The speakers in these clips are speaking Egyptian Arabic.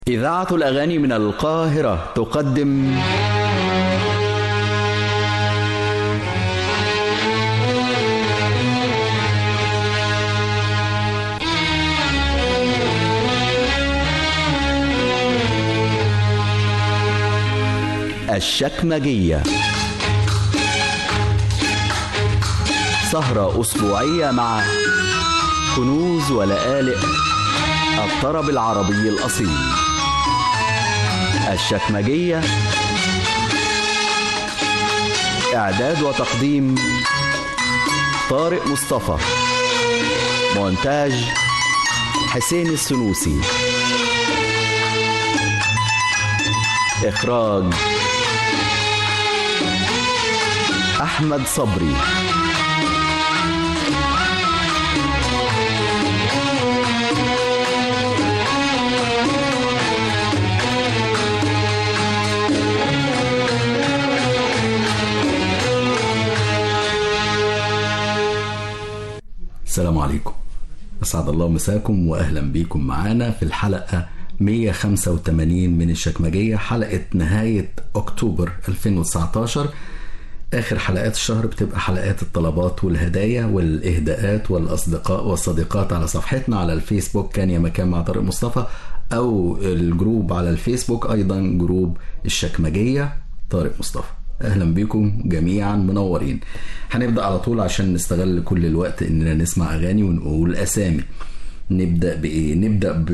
إذاعة الأغاني من القاهرة تقدم الشكمجية سهرة أسبوعية مع كنوز ولآلئ الطرب العربي الأصيل الشكمجية إعداد وتقديم طارق مصطفى مونتاج حسين السنوسي إخراج أحمد صبري السلام عليكم أسعد الله مساكم وأهلا بكم معانا في الحلقة 185 من الشكمجية حلقة نهاية أكتوبر 2019 آخر حلقات الشهر بتبقى حلقات الطلبات والهدايا والإهداءات والأصدقاء والصديقات على صفحتنا على الفيسبوك كان يا مكان مع طارق مصطفى أو الجروب على الفيسبوك أيضا جروب الشكمجية طارق مصطفى اهلا بكم جميعا منورين هنبدا على طول عشان نستغل كل الوقت اننا نسمع اغاني ونقول اسامي نبدا بايه نبدا ب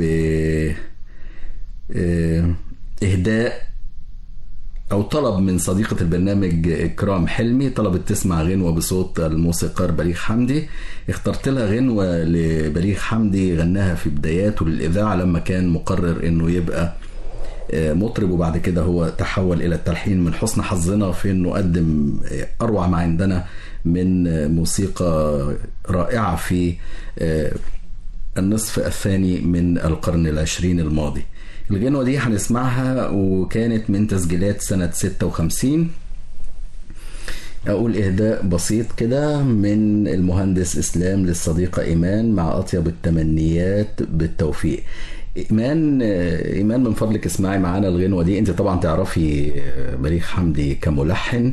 اهداء او طلب من صديقة البرنامج اكرام حلمي طلبت تسمع غنوة بصوت الموسيقار بليغ حمدي اخترت لها غنوة لبليغ حمدي غناها في بداياته للاذاعة لما كان مقرر انه يبقى مطرب وبعد كده هو تحول الى التلحين من حسن حظنا في انه قدم اروع ما عندنا من موسيقى رائعه في النصف الثاني من القرن العشرين الماضي الغنوة دي هنسمعها وكانت من تسجيلات سنة 56 أقول إهداء بسيط كده من المهندس إسلام للصديقة إيمان مع أطيب التمنيات بالتوفيق ايمان ايمان من فضلك اسمعي معانا الغنوه دي انت طبعا تعرفي بليغ حمدي كملحن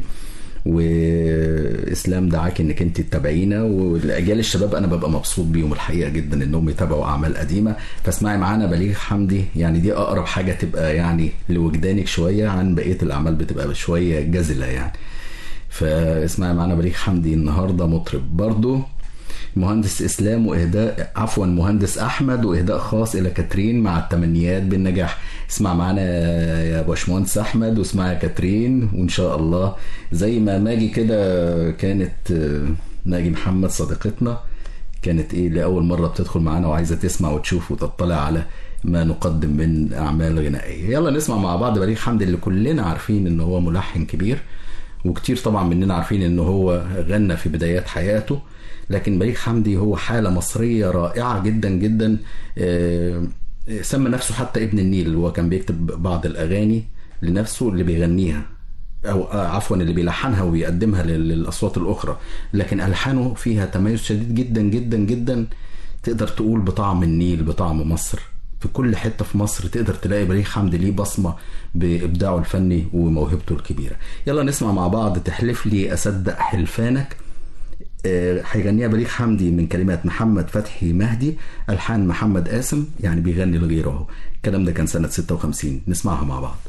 واسلام دعاك انك انت تتابعينا والاجيال الشباب انا ببقى مبسوط بيهم الحقيقه جدا انهم يتابعوا اعمال قديمه فاسمعي معانا بليغ حمدي يعني دي اقرب حاجه تبقى يعني لوجدانك شويه عن بقيه الاعمال بتبقى شويه جزله يعني فاسمعي معانا بليغ حمدي النهارده مطرب برضه مهندس اسلام واهداء عفوا مهندس احمد واهداء خاص الى كاترين مع التمنيات بالنجاح اسمع معانا يا باشمهندس احمد واسمع يا كاترين وان شاء الله زي ما ماجي كده كانت ماجي محمد صديقتنا كانت ايه لاول مره بتدخل معانا وعايزه تسمع وتشوف وتطلع على ما نقدم من اعمال غنائيه يلا نسمع مع بعض بليغ حمدي اللي كلنا عارفين ان هو ملحن كبير وكتير طبعا مننا عارفين ان هو غنى في بدايات حياته لكن بليغ حمدي هو حاله مصريه رائعه جدا جدا سمى نفسه حتى ابن النيل هو كان بيكتب بعض الاغاني لنفسه اللي بيغنيها او عفوا اللي بيلحنها وبيقدمها للاصوات الاخرى لكن الحانه فيها تميز شديد جدا جدا جدا تقدر تقول بطعم النيل بطعم مصر في كل حته في مصر تقدر تلاقي بليغ حمدي ليه بصمه بابداعه الفني وموهبته الكبيره يلا نسمع مع بعض تحلف لي اصدق حلفانك هيغنيها بليغ حمدي من كلمات محمد فتحي مهدي الحان محمد قاسم يعني بيغني لغيره اهو الكلام ده كان سنه 56 نسمعها مع بعض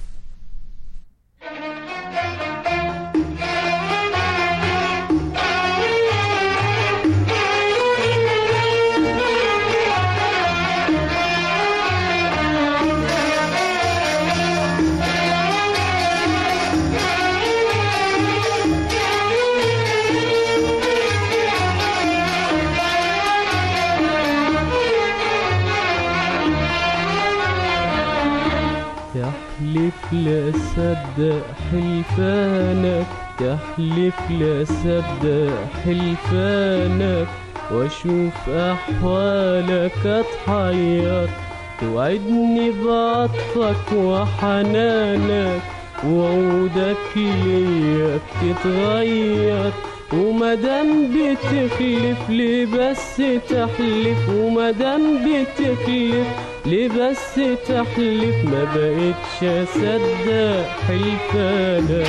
تحلف لا صدق حلفانك تحلف لا صدق حلفانك واشوف احوالك اتحير توعدني بعطفك وحنانك وعودك ليا بتتغير ومادام بتخلف لي بس تحلف ومادام بتخلف ليه بس تحلف ما بقتش اصدق حلفانك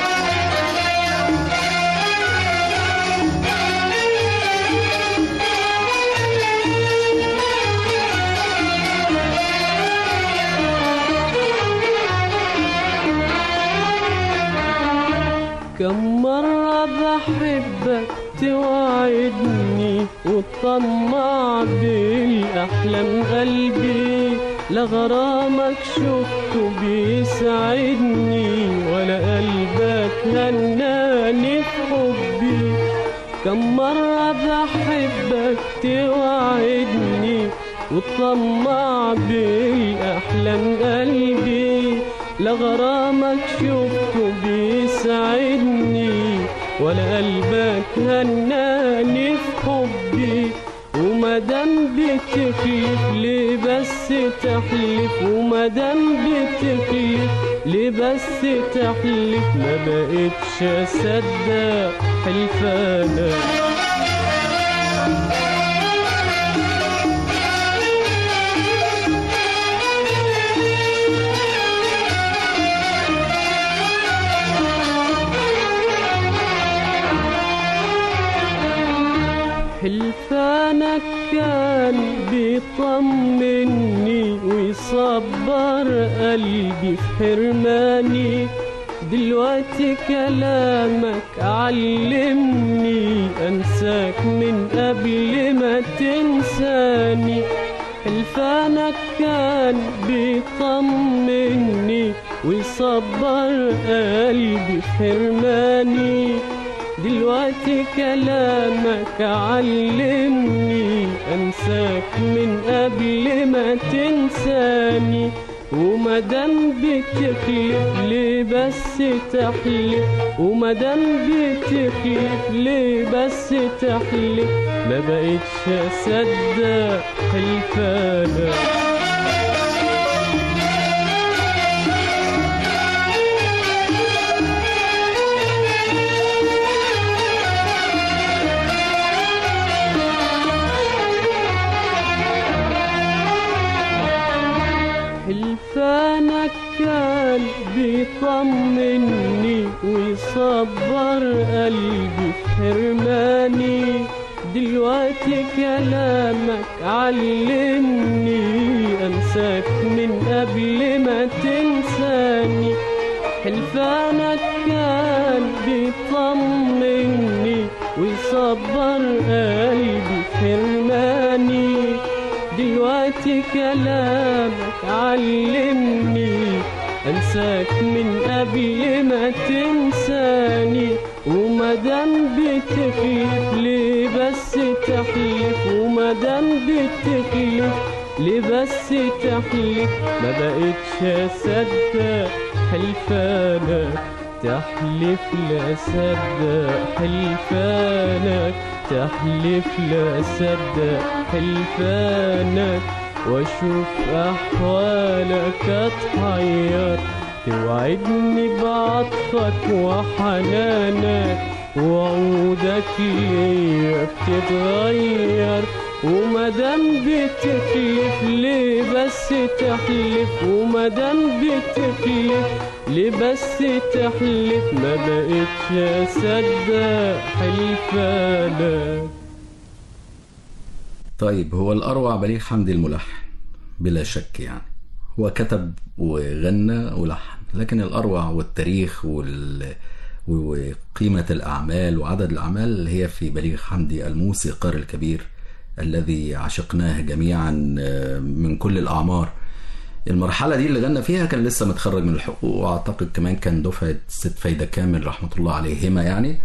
كم مرة بحبك توعدني وتطمع بالأحلام قلبي لغرامك شفته بيسعدني ولا قلبك هناني في حبي كم مرة بحبك توعدني وتطمع بالأحلام قلبي لغرامك شفته بيسعدني ولا قلبك هناني في حبي ومادام بتخلف ليه بس تحلف ومادام بتخلف ليه بس تحلف ما بقتش اصدق حلفانك حلفانك كان بيطمني ويصبر قلبي في حرماني دلوقتي كلامك علمني انساك من قبل ما تنساني حلفانك كان بيطمني ويصبر قلبي في حرماني دلوقتي كلامك علمني انساك من قبل ما تنساني ومادام بتخلف ليه بس تحلف ومادام بتخلف ليه بس تحلف ما بقتش اصدق حلفانك حلفانك كان بيطمني ويصبر قلبي في حرماني دلوقتي كلامك علمني انساك من قبل ما تنساني حلفانك كان بيطمني ويصبر قلبي في حرماني دلوقتي كلامك علمني انساك من قبل ما تنساني ومادام بتخلف ليه بس تحلف ومادام بتخلف ليه بس تحلف ما بقتش اصدق حلفانك تحلف لا اصدق حلفانك تحلف لا اصدق حلفانك واشوف احوالك اتحير توعدني بعطفك وحنانك وعودك ليا بتتغير ومادام بتخلف ليه بس تحلف ومادام بتخلف ليه بس تحلف ما بقتش اصدق حلفانك طيب هو الأروع بليغ حمدي الملحن بلا شك يعني هو كتب وغنى ولحن لكن الأروع والتاريخ وال... وقيمة الأعمال وعدد الأعمال هي في بليغ حمدي الموسيقار الكبير الذي عشقناه جميعا من كل الأعمار المرحلة دي اللي غنى فيها كان لسه متخرج من الحقوق وأعتقد كمان كان دفعة ست فايدة كامل رحمة الله عليهما يعني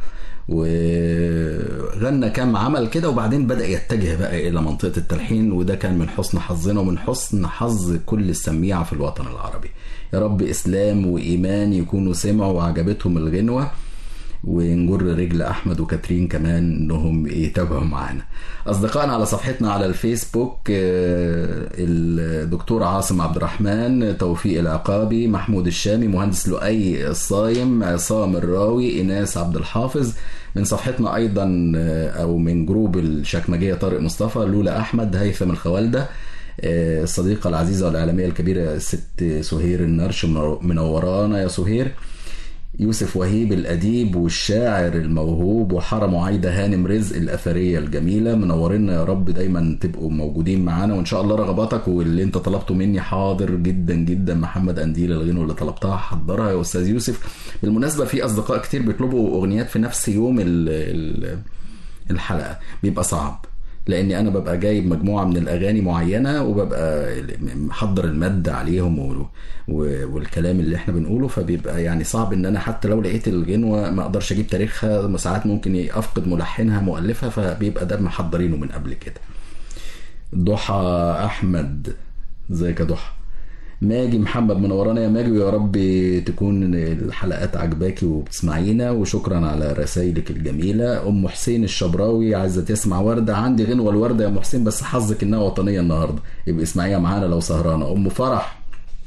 وغنى كام عمل كده وبعدين بدأ يتجه بقى إلى منطقة التلحين وده كان من حسن حظنا ومن حسن حظ كل السميعة في الوطن العربي يا رب إسلام وإيمان يكونوا سمعوا وعجبتهم الغنوة ونجر رجل احمد وكاترين كمان انهم يتابعوا معانا اصدقائنا على صفحتنا على الفيسبوك الدكتور عاصم عبد الرحمن توفيق العقابي محمود الشامي مهندس لؤي الصايم عصام الراوي ايناس عبد الحافظ من صفحتنا ايضا او من جروب الشكمجيه طارق مصطفى لولا احمد هيثم الخوالده آه، الصديقة العزيزة والإعلامية الكبيرة الست سهير النرش منور- منورانا يا سهير يوسف وهيب الأديب والشاعر الموهوب وحرم عايدة هانم رزق الأثرية الجميلة منورينا يا رب دايما تبقوا موجودين معانا وإن شاء الله رغباتك واللي أنت طلبته مني حاضر جدا جدا محمد أنديل الغنوة اللي طلبتها حضرها يا أستاذ يوسف بالمناسبة في أصدقاء كتير بيطلبوا أغنيات في نفس يوم ال- ال- الحلقة بيبقى صعب لاني انا ببقى جايب مجموعه من الاغاني معينه وببقى محضر الماده عليهم و... و... والكلام اللي احنا بنقوله فبيبقى يعني صعب ان انا حتى لو لقيت الغنوه ما اقدرش اجيب تاريخها ساعات ممكن افقد ملحنها مؤلفها فبيبقى ده محضرينه من قبل كده ضحى احمد ازيك يا ضحى ماجي محمد منورانا يا ماجي ويا رب تكون الحلقات عجباكي وبتسمعينا وشكرا على رسائلك الجميله ام حسين الشبراوي عايزه تسمع ورده عندي غنوه الورده يا ام حسين بس حظك انها وطنيه النهارده يبقى اسمعيها معانا لو سهرانه ام فرح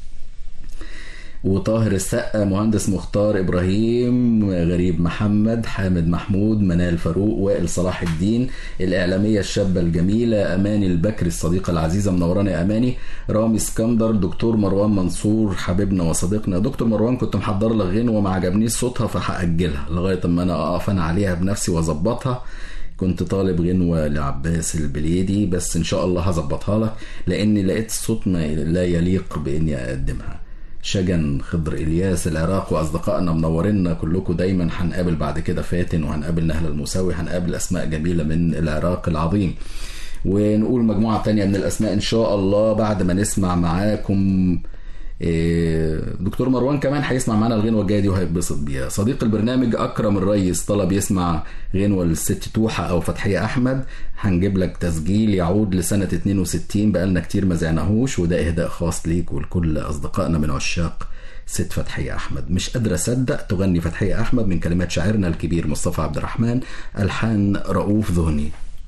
وطاهر السقا مهندس مختار ابراهيم غريب محمد حامد محمود منال فاروق وائل صلاح الدين الاعلاميه الشابه الجميله اماني البكري الصديقه العزيزه منورانا يا اماني رامي اسكندر دكتور مروان منصور حبيبنا وصديقنا دكتور مروان كنت محضر لك غنوه ما عجبنيش صوتها فهاجلها لغايه اما انا اقف انا عليها بنفسي واظبطها كنت طالب غنوة لعباس البليدي بس ان شاء الله هظبطها لك لاني لقيت الصوت ما لا يليق باني اقدمها شجن خضر الياس العراق واصدقائنا منورينا كلكم دايما هنقابل بعد كده فاتن وهنقابل نهله المساوي هنقابل اسماء جميله من العراق العظيم ونقول مجموعه تانية من الاسماء ان شاء الله بعد ما نسمع معاكم إيه، دكتور مروان كمان هيسمع معانا الغنوه الجايه دي وهيتبسط بيها صديق البرنامج اكرم الريس طلب يسمع غنوه للست توحه او فتحيه احمد هنجيب لك تسجيل يعود لسنه 62 بقالنا كتير ما زعناهوش وده اهداء خاص ليك ولكل اصدقائنا من عشاق ست فتحية أحمد مش قادر أصدق تغني فتحية أحمد من كلمات شاعرنا الكبير مصطفى عبد الرحمن ألحان رؤوف ذهني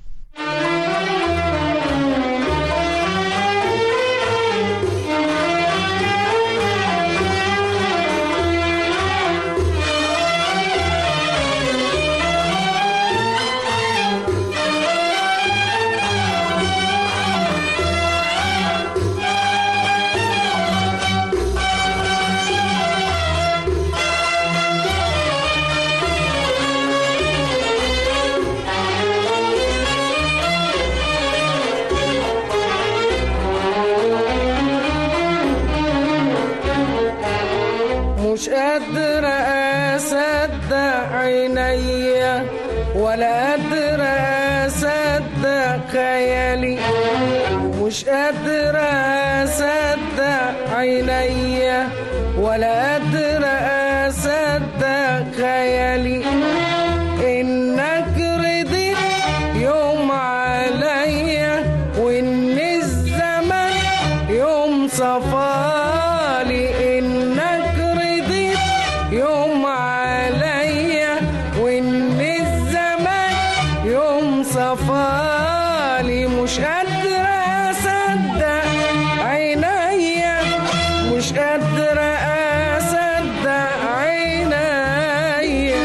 مش قادرة أصدق عينيا ولا قادرة أصدق خيالي مش قادرة أصدق عينيا ولا قادرة أصدق خيالي إنك رضيت يوم عليا وإن الزمن يوم صفالي إنك رضيت يوم عليا وإن الزمن يوم صفالي مش قادرة أصدق عينيا مش قادرة أصدق عينيا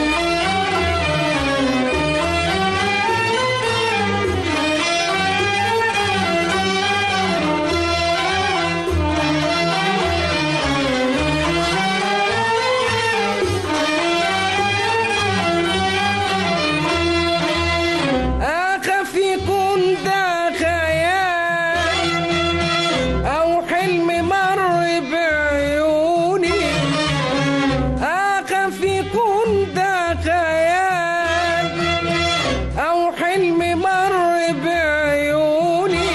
أخاف يكون ده خيال أو حلم مر بعيوني أخاف يكون ده خيال أو حلم مر بعيوني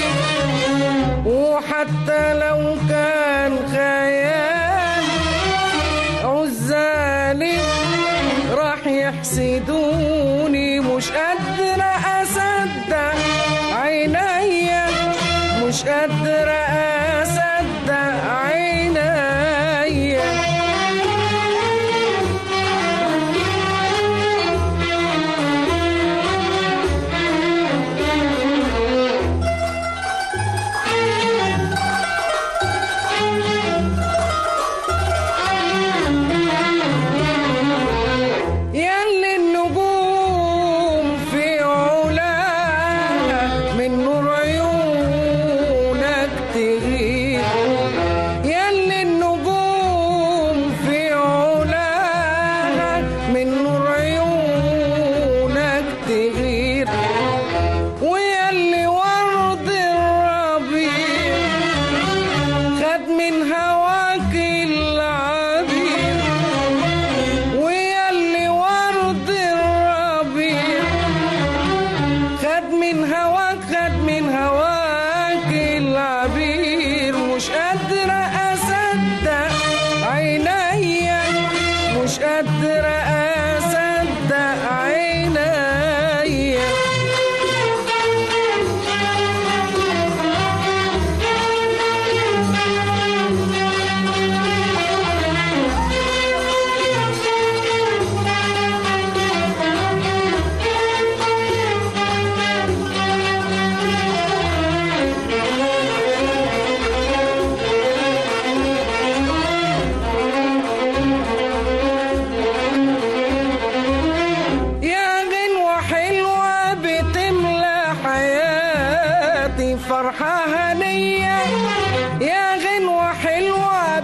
وحتى لو كان خيال عزالي راح يحسدوني مش قادرة أصدق عينيا مش قادرة أصدق عينيا ياللي النجوم في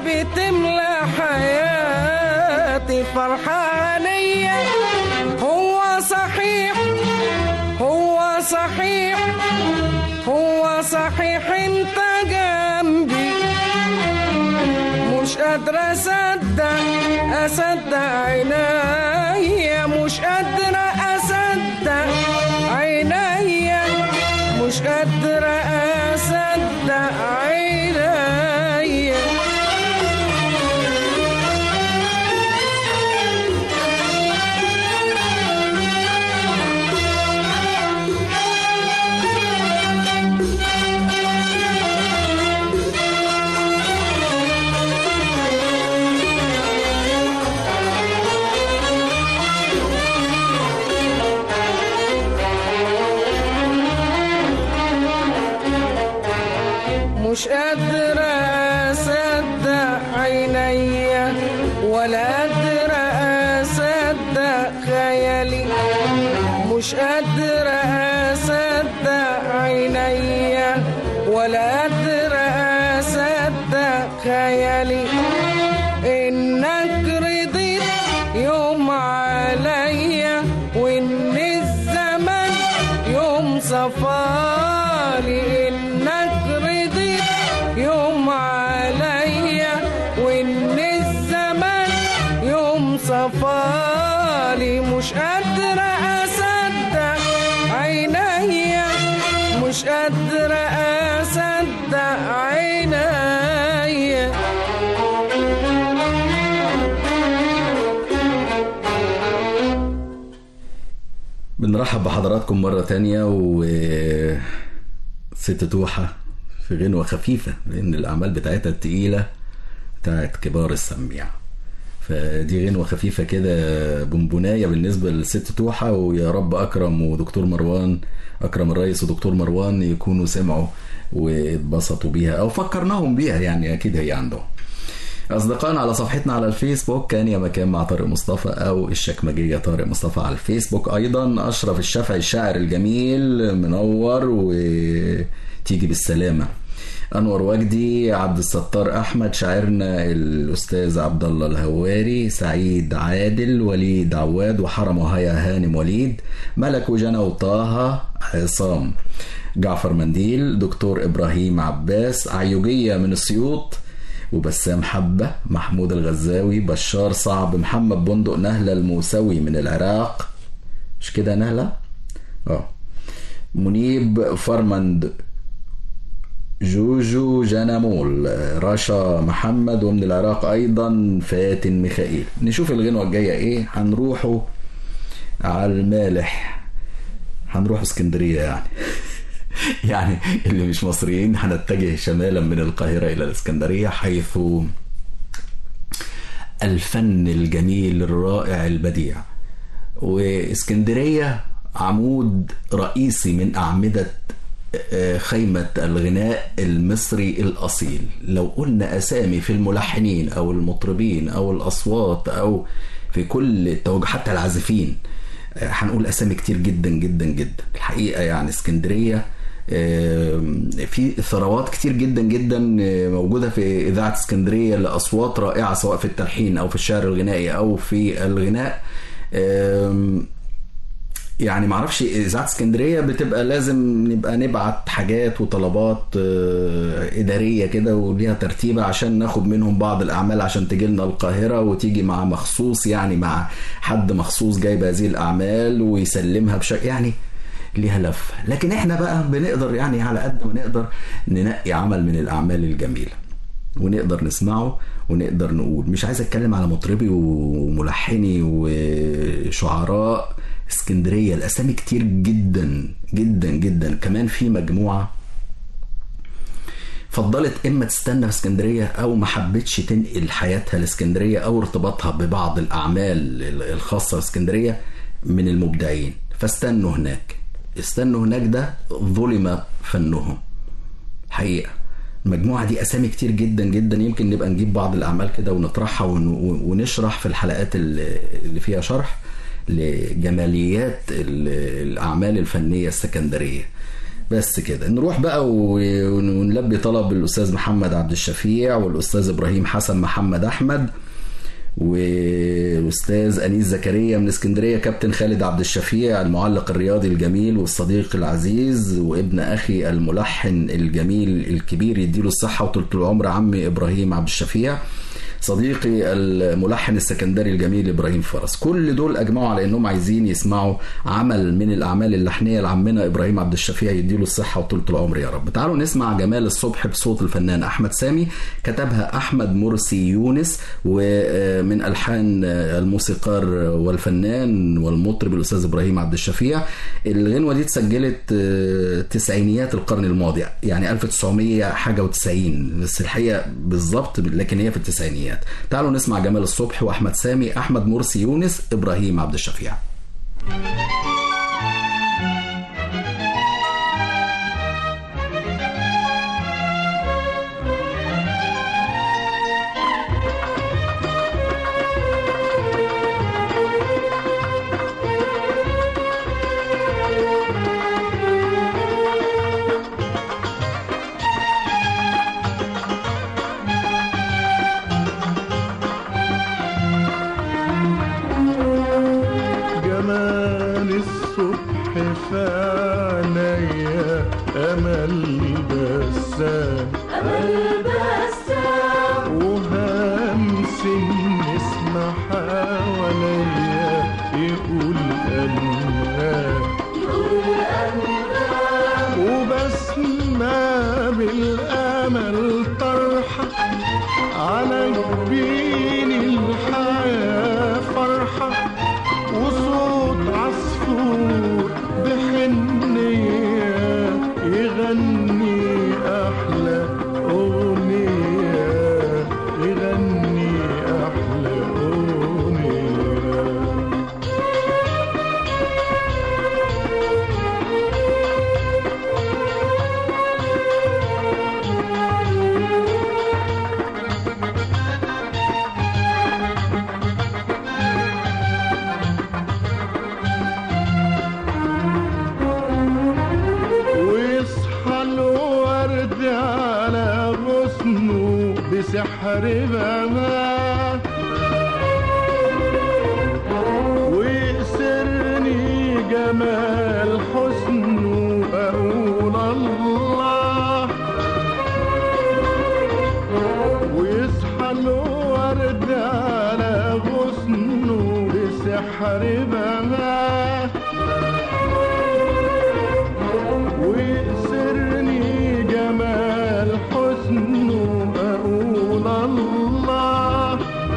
بتملى حياتي فرحانية هو صحيح هو صحيح هو صحيح انت جنبي مش قادرة أصدق أصدق عينيا مش قادرة أصدق عينيا مش قادرة أصدق عينيا مش قادرة أصدق عينيا ولا قادرة أصدق خيالي مش قادرة أصدق عينيا ولا قادرة أصدق خيالي إنك رضيت يوم عليا وإن الزمن يوم صفالي إنك رضيت يوم عليا وإن الزمن يوم صفالي مش قادرة أصدق عينيا مش قادرة أصدق عينيا بنرحب بحضراتكم مرة تانية و ست توحة في غنوة خفيفة لأن الأعمال بتاعتها التقيلة بتاعت كبار السميع فدي غنوة خفيفة كده بونبوناية بالنسبة للست توحة ويا رب أكرم ودكتور مروان أكرم الرئيس ودكتور مروان يكونوا سمعوا واتبسطوا بيها أو فكرناهم بيها يعني أكيد هي عندهم أصدقائنا على صفحتنا على الفيسبوك كان يا مكان مع طارق مصطفى أو الشكمجية طارق مصطفى على الفيسبوك أيضا أشرف الشافعي الشاعر الجميل منور وتيجي بالسلامة أنور وجدي عبد الستار أحمد شاعرنا الأستاذ عبد الله الهواري سعيد عادل وليد عواد وحرم وهيا هانم وليد ملك وجنى وطه عصام جعفر منديل دكتور إبراهيم عباس عيوجية من السيوط وبسام حبة محمود الغزاوي بشار صعب محمد بندق نهلة الموسوي من العراق مش كده نهلة؟ اه منيب فرمند جوجو جنامول رشا محمد ومن العراق ايضا فاتن ميخائيل نشوف الغنوة الجاية ايه هنروحوا على المالح هنروح اسكندرية يعني يعني اللي مش مصريين هنتجه شمالا من القاهرة إلى الإسكندرية حيث الفن الجميل الرائع البديع واسكندرية عمود رئيسي من أعمدة خيمة الغناء المصري الأصيل لو قلنا أسامي في الملحنين أو المطربين أو الأصوات أو في كل التوجه حتى العازفين هنقول أسامي كتير جدا جدا جدا الحقيقة يعني اسكندرية في ثروات كتير جدا جدا موجوده في اذاعه اسكندريه لاصوات رائعه سواء في التلحين او في الشعر الغنائي او في الغناء يعني معرفش اذاعه اسكندريه بتبقى لازم نبقى نبعت حاجات وطلبات اداريه كده وليها ترتيبه عشان ناخد منهم بعض الاعمال عشان تجي لنا القاهره وتيجي مع مخصوص يعني مع حد مخصوص جايب هذه الاعمال ويسلمها بشكل يعني ليها لفه لكن احنا بقى بنقدر يعني على قد ما نقدر ننقي عمل من الاعمال الجميله ونقدر نسمعه ونقدر نقول مش عايز اتكلم على مطربي وملحني وشعراء اسكندريه الاسامي كتير جدا جدا جدا كمان في مجموعه فضلت اما تستنى في اسكندريه او ما حبتش تنقل حياتها لاسكندريه او ارتباطها ببعض الاعمال الخاصه باسكندريه من المبدعين فاستنوا هناك استنوا هناك ده ظلم فنهم حقيقه المجموعه دي اسامي كتير جدا جدا يمكن نبقى نجيب بعض الاعمال كده ونطرحها ونشرح في الحلقات اللي فيها شرح لجماليات الاعمال الفنيه السكندريه بس كده نروح بقى و- ونلبي طلب الاستاذ محمد عبد الشفيع والاستاذ ابراهيم حسن محمد احمد والاستاذ انيس زكريا من اسكندريه كابتن خالد عبد الشفيع المعلق الرياضي الجميل والصديق العزيز وابن اخي الملحن الجميل الكبير يديله الصحه وطول العمر عمي ابراهيم عبد الشفيع صديقي الملحن السكندري الجميل ابراهيم فرس كل دول اجمعوا على انهم عايزين يسمعوا عمل من الاعمال اللحنيه لعمنا ابراهيم عبد الشفيع يديله الصحه وطولة العمر يا رب تعالوا نسمع جمال الصبح بصوت الفنان احمد سامي كتبها احمد مرسي يونس ومن الحان الموسيقار والفنان والمطرب الاستاذ ابراهيم عبد الشفيع الغنوه دي اتسجلت تسعينيات القرن الماضي يعني 1900 حاجه و90 بس الحقيقه بالظبط لكن هي في التسعينيات تعالوا نسمع جمال الصبح واحمد سامي احمد مرسي يونس ابراهيم عبد الشفيع جمال الصبح في عينيا امل بسام وهمس النسمة حواليا يقول أنغام وبسمة بالأمل طرحة على جبين الحياة فرحة وصوت عصفور بحنية يغني أحلى أغنية يغني أحلى أغنية ويصحى الورد على غصنه بسحر بما ويسرني جمال حسنه أقول الله ويصحى الورد على غصنه بسحر بما ويسرني جمال حسنه أقول الله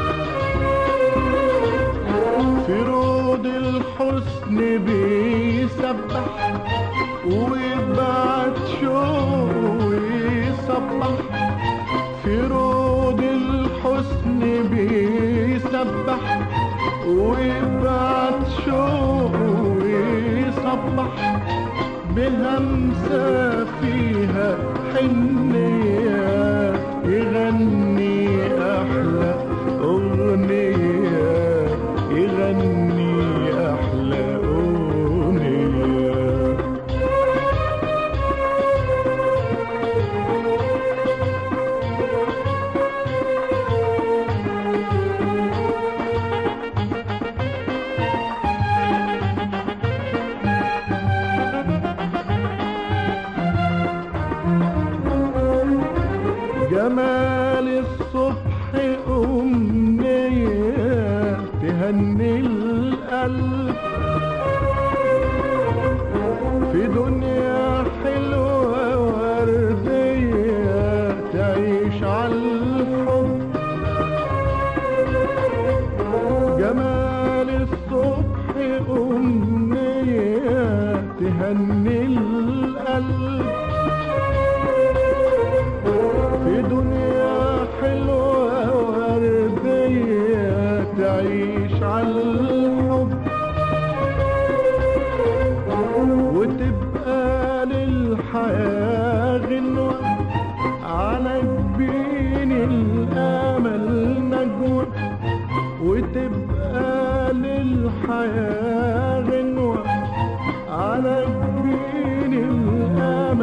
في رود الحسن بيسبح ويبعت شوق ويصبح في رود الحسن بيسبح ويبعت شوق ويصبح بهمسة فيها حنية يغني أحلى أغنية يغني أحلى أغنية جمال الصبح أمنية تهني القلب في دنيا حلوة وردية تعيش على الحب جمال الصبح أمنية تهني القلب في دنيا حلوة وردية تعيش على الحب وتبقى للحياة غنوة على جبين الأمل نجوى وتبقى للحياة غنوة على جبين الأمل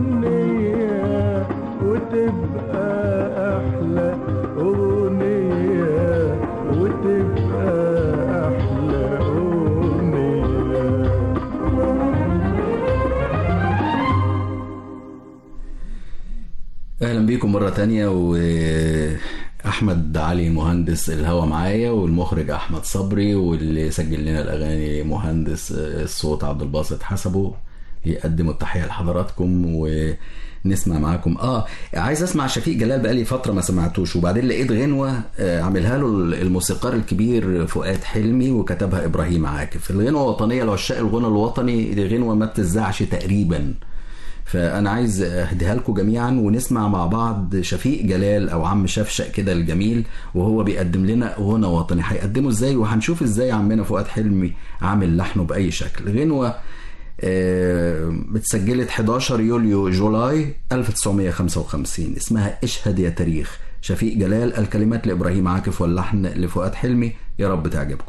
أغنية وتبقى أحلى أغنية وتبقى أحلى أغنية اهلا بيكم مره تانية واحمد علي مهندس الهوا معايا والمخرج احمد صبري واللي سجل لنا الاغاني مهندس الصوت عبد الباسط حسبه يقدموا التحيه لحضراتكم ونسمع معاكم اه عايز اسمع شفيق جلال بقالي فتره ما سمعتوش وبعدين لقيت غنوه آه، عاملها له الموسيقار الكبير فؤاد حلمي وكتبها ابراهيم عاكف الغنوه وطنيه لعشاق الغنى الوطني دي غنوه ما بتزعش تقريبا فانا عايز اهديها لكم جميعا ونسمع مع بعض شفيق جلال او عم شفشق كده الجميل وهو بيقدم لنا غنى وطني هيقدمه ازاي وهنشوف ازاي عمنا فؤاد حلمي عامل لحنه باي شكل غنوه آه، اتسجلت 11 يوليو جولاي 1955 اسمها اشهد يا تاريخ شفيق جلال الكلمات لابراهيم عاكف واللحن لفؤاد حلمي يا رب تعجبكم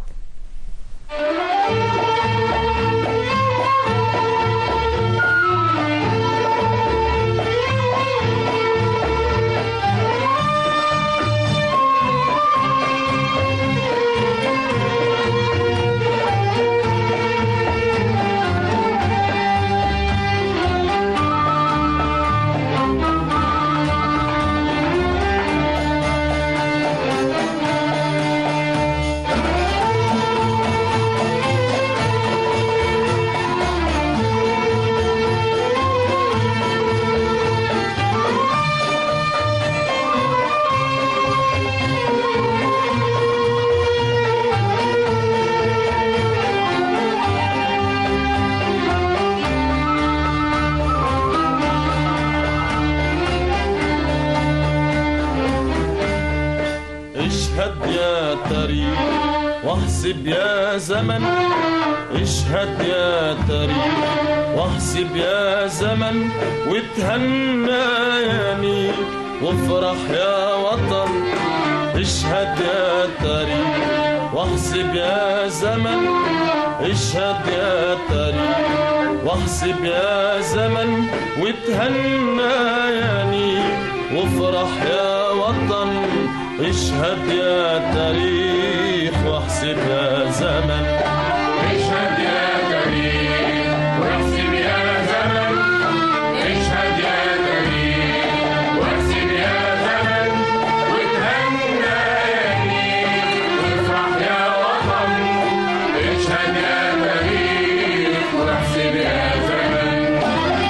اشهد يا تاريخ واحسب يا زمن اشهد يا تاريخ واحسب يا زمن وتهنى يا نيل وافرح يا وطن اشهد يا تاريخ واحسب يا زمن اشهد يا تاريخ واحسب يا زمن وتهنى يا نيل وافرح يا وطن اشهد يا تاريخ واحسب يا زمن اشهد يا تاريخ واحسب يا زمن اشهد يا تاريخ واحسب يا زمن وتهنى يا نيل وافرح يا وطن اشهد يا تاريخ واحسب يا زمن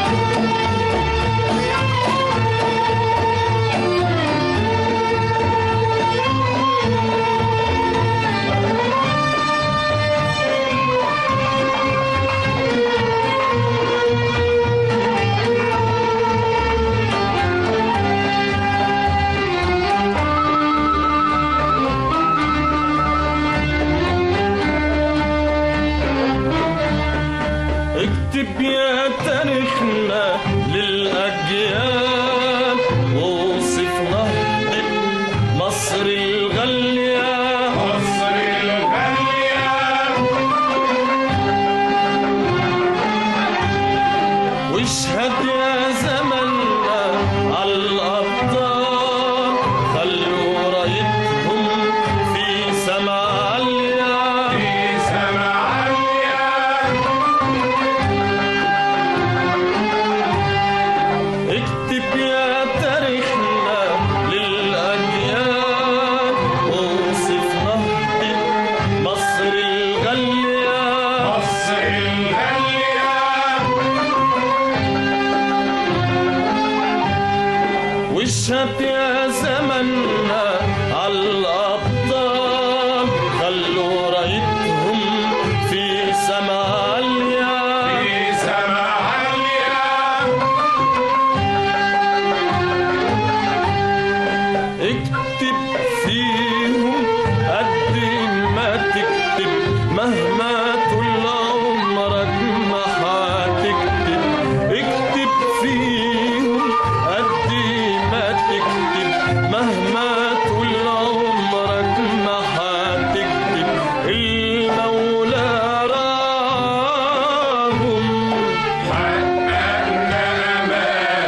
اكتب يا تاريخنا للأجيال ووصف نهضة مصر الغالية مصر الغالية واشهد يا زمننا على الأبطال خلوا رايتهم في سما عالية في سما عالية اكتب يا تاريخنا للأجيال ووصف نهضة مصر الغالية مصر الغالية واشهد يا زمننا على الأبطال خلوا رايتهم في سما عالية في سما عالية اكتب فيهم قد ما تكتب مهما طول عمرك ما هتكتب اكتب فيهم قد ما تكتب مهما طول عمرك ما هتكتب المولى راهم حققنا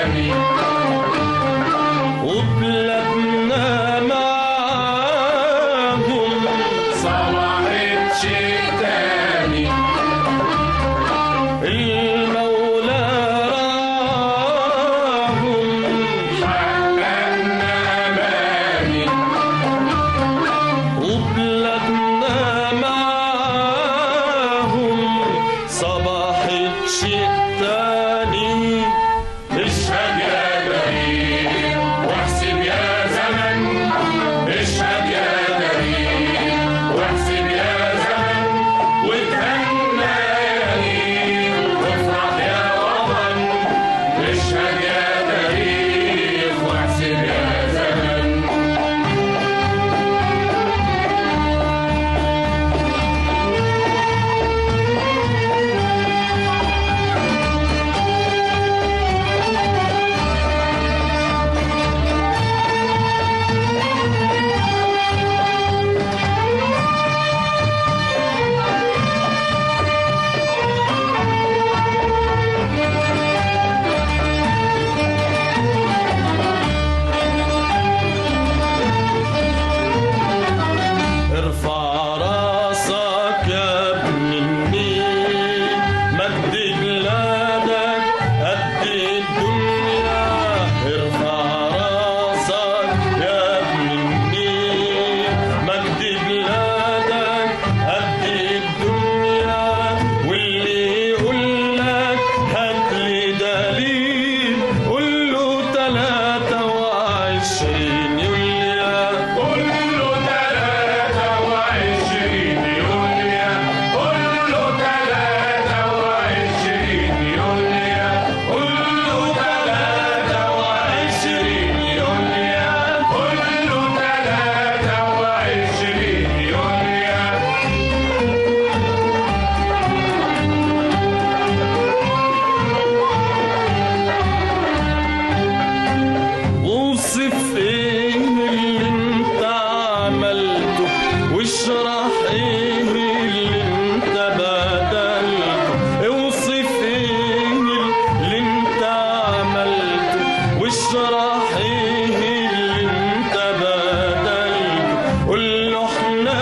اشرحي اللي انت بدلته قول له احنا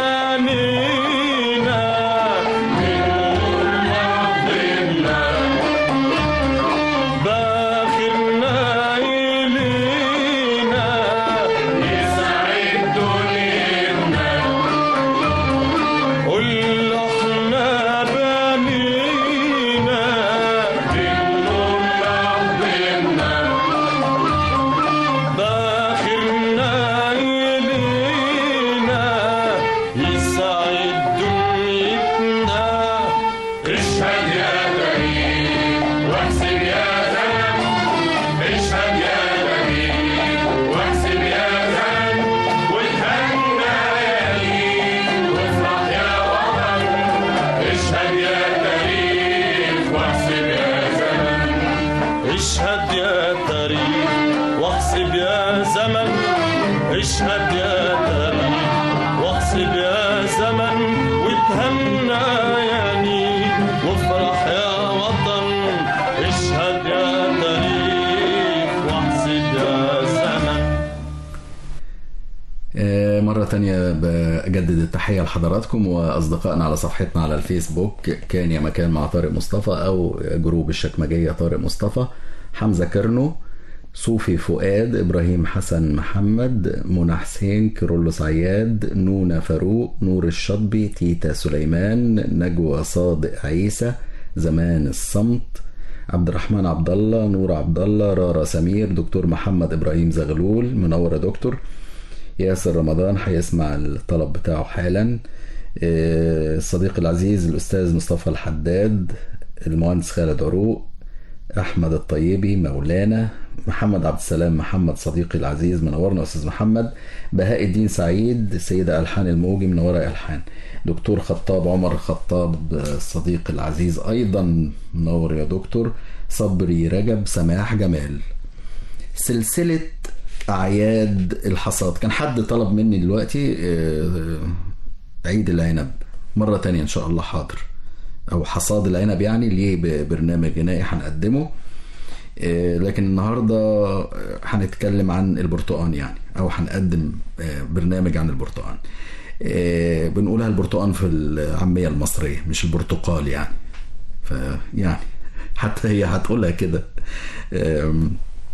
بنينا باخرنا إلينا يسعد دنيتنا قول له احنا بنينا بالنور ربنا باخرنا إلينا يسعد دنيتنا اشهد يا كريم واحسب يا زلم اشهد يا كريم واحسب يا زلم وتهنى يا ليل وافرح يا وطن اشهد يا كريم واحسب يا زلم اشهد يا تاريخ واحسب يا زمن اشهد يا تاريخ واحسب يا زمن وتهنى يا نيل وافرح يا وطن اشهد يا تاريخ واحسب يا زمن آه، مرة تانية بجدد التحية لحضراتكم وأصدقائنا على صفحتنا على الفيسبوك كان يا مكان مع طارق مصطفى أو جروب الشكمجية طارق مصطفى حمزة كرنو صوفي فؤاد إبراهيم حسن محمد منى حسين كيرلس عياد نونا فاروق نور الشطبي تيتا سليمان نجوى صادق عيسى زمان الصمت عبد الرحمن عبد الله نور عبد الله رارا سمير دكتور محمد إبراهيم زغلول منور يا دكتور ياسر رمضان هيسمع الطلب بتاعه حالا آه، الصديق العزيز الأستاذ مصطفى الحداد المهندس خالد عروق أحمد الطيبي مولانا محمد عبد السلام محمد صديقي العزيز منورنا أستاذ محمد بهاء الدين سعيد السيدة ألحان الموجي منورة يا ألحان دكتور خطاب عمر خطاب آه، الصديق العزيز أيضا منور يا دكتور صبري رجب سماح جمال سلسلة أعياد الحصاد كان حد طلب مني دلوقتي آه، عيد العنب مرة تانية إن شاء الله حاضر أو حصاد العنب يعني ليه برنامج غنائي هنقدمه آه، لكن النهاردة آه، هنتكلم عن البرتقان يعني أو هنقدم آه، برنامج عن البرتقان آه، بنقولها البرتقان في العامية المصرية مش البرتقال يعني فيعني حتى هي هتقولها كده آم،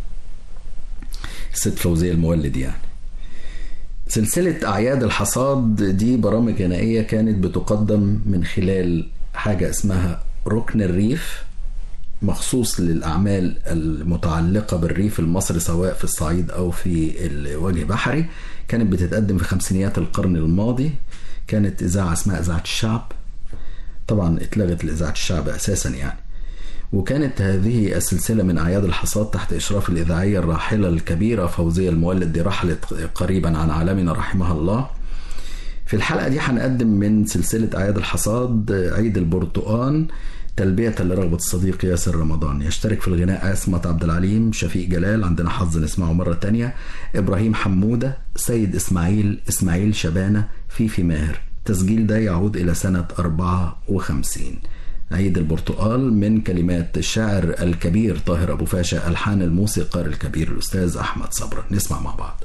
ست فوزية المولد يعني سلسلة أعياد الحصاد دي برامج غنائية كانت بتقدم من خلال حاجة اسمها ركن الريف مخصوص للأعمال المتعلقة بالريف المصري سواء في الصعيد أو في الوجه بحري كانت بتتقدم في خمسينيات القرن الماضي كانت إذاعة اسمها إذاعة الشعب طبعا اتلغت لإذاعة الشعب أساسا يعني وكانت هذه السلسلة من أعياد الحصاد تحت إشراف الإذاعية الراحلة الكبيرة فوزية المولد دي رحلت قريبا عن عالمنا رحمها الله في الحلقة دي هنقدم من سلسلة أعياد الحصاد عيد البرتقان تلبية لرغبة الصديق ياسر رمضان يشترك في الغناء عصمت عبد العليم شفيق جلال عندنا حظ نسمعه مرة تانية إبراهيم حمودة سيد إسماعيل إسماعيل شبانة فيفي ماهر التسجيل ده يعود إلى سنة 54 عيد البرتقال من كلمات الشاعر الكبير طاهر أبو فاشا ألحان الموسيقار الكبير الأستاذ أحمد صبرا نسمع مع بعض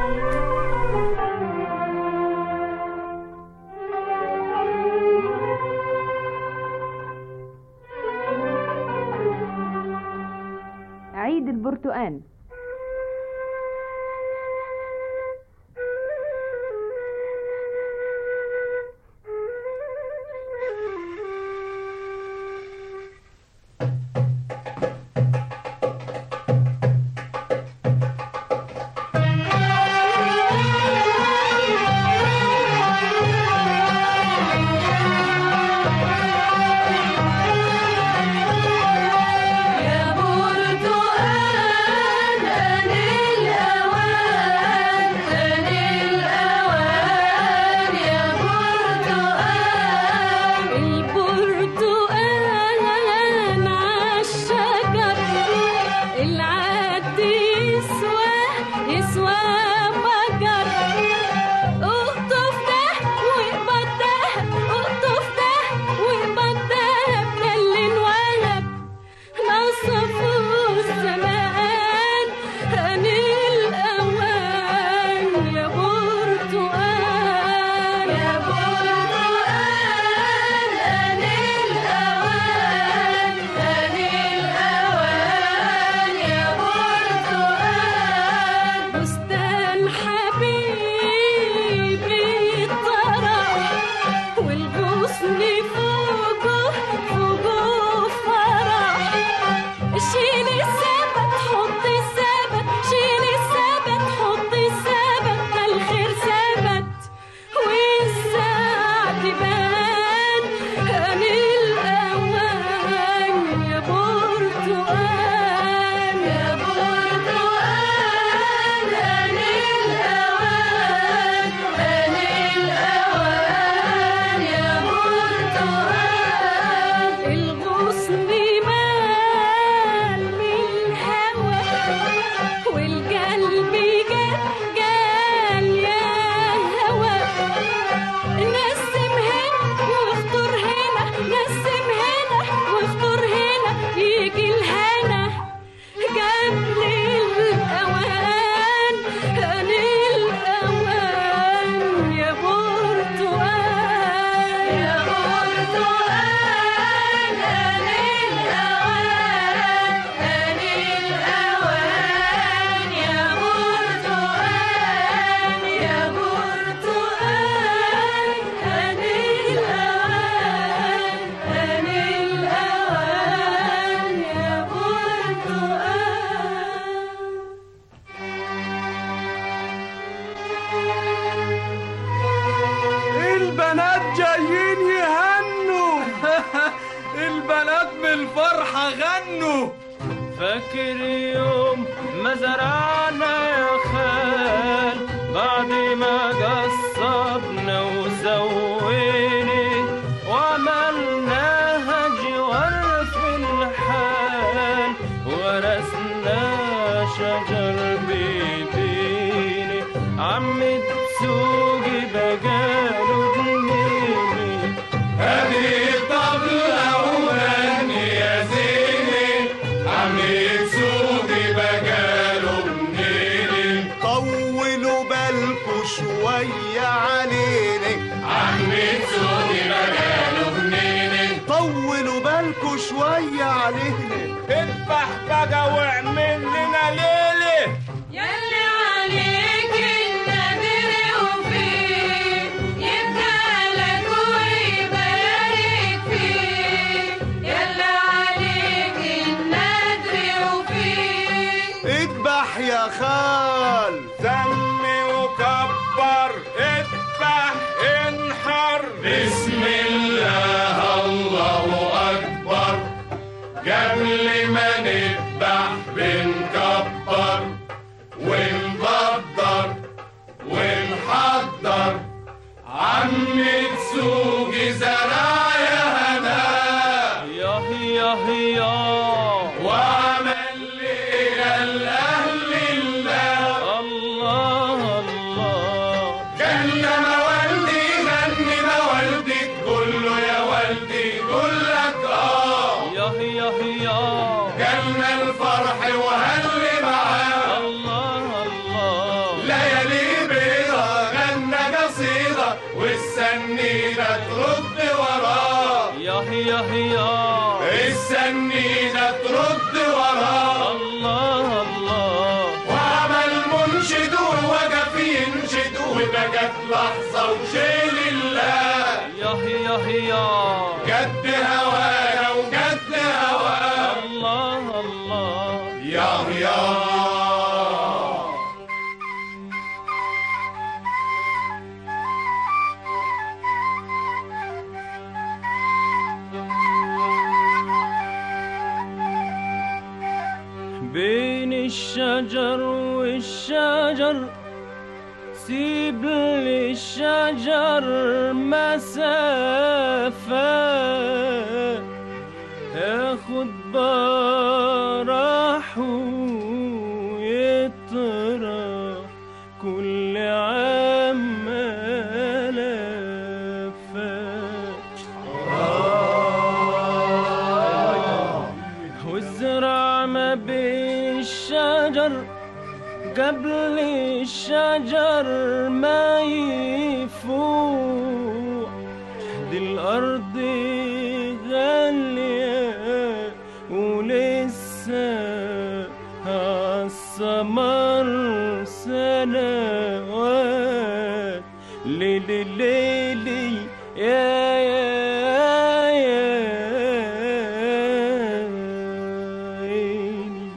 عيد البرتقال يا برتقال أنا الأوان أنا الأوان يا برتقال البرتقال عالشجر العد يسوى يسوى بجر اقطف ده واقبض ده اقطف ده واقبض ده بل الولد نصفوا الزمان فاكر يوم ما زرعنا يا خال بعد ما قصبنا وسوينا وعملناها جوار في الحال ورثنا شجر بيدينا عم تسوقي بقاله جنيني هذه الطبلة وغني يا زيني عمي سوقي بقاله منيني طولوا بالكوا شوية علينا عمي سوقي بقاله منيني طولوا بالكوا شوية علينا اذبح بقى واعمل لنا ليلة يلي عليك النذر وفيه يبقى لك ويبارك فيه يلي عليك النذر وفيه اذبح يا خال سمي وكبر اذبح انحر بسم الله الله أكبر قبل ما نذبح بنكبر ونبدر ونحضر عم تسوقي زرايا هنا يا يا يا وعمل ليلة لأهل الله الله الله جنة والدي غني والدي تقول له يا والدي يقول لك اه يا يا يا جنة الفرح وهلي معاه الله الله ليالي بيضة غنى قصيدة والسنينة ترد وراه يا يا يا السنينة ترد وراه الله الله وعمل منشد ووقف ينشد وبقت لحظة وشيل الله يا يا يا قد هوانا وقد هواه الله الله يا يا بين الشجر والشجر سيب للشجر مسافة ياخد براحه ويطرح كل عام لفات والزرع ما بين الشجر قبل الشجر ما يفوق دي الأرض غالية ولسه عالثمر سنوات ليلي ليلي يا يا يا عيني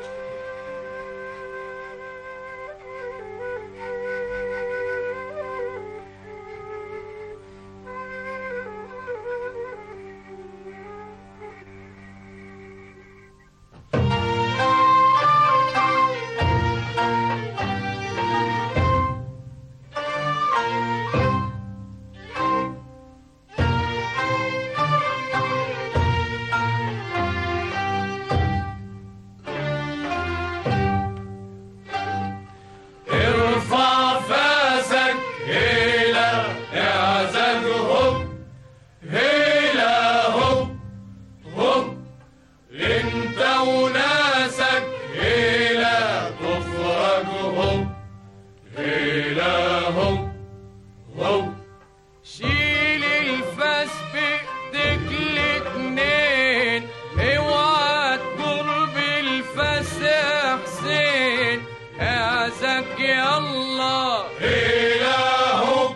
ارفع فاسك هيلا اعزك هوب هيلا هوب هوب انت وناسك هيلا تفرج هوب هيلا هوب هوب شيل الفاس بايدك الاتنين اوعى تجر بالفاس يا حسين اعزك يلا هيلا هوب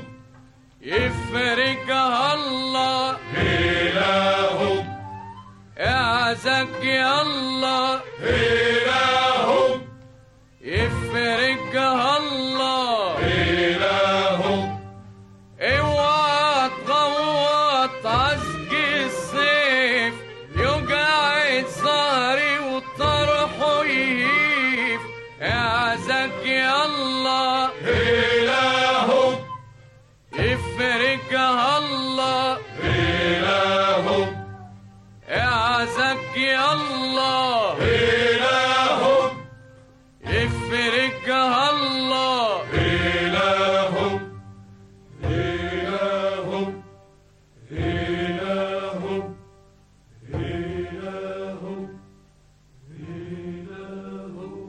يفرجها الله هيلا هوب اعزك يلا هيلا هوب يفرجها الله هيلا هوب اوعى تغوط عزق الصيف يوجع صهري وطرح اعزك يا الله إلهو افرجها الله إلهو اعزك يا الله إلهو افرجها الله إلهو إلهو إلهو إلهو إلهو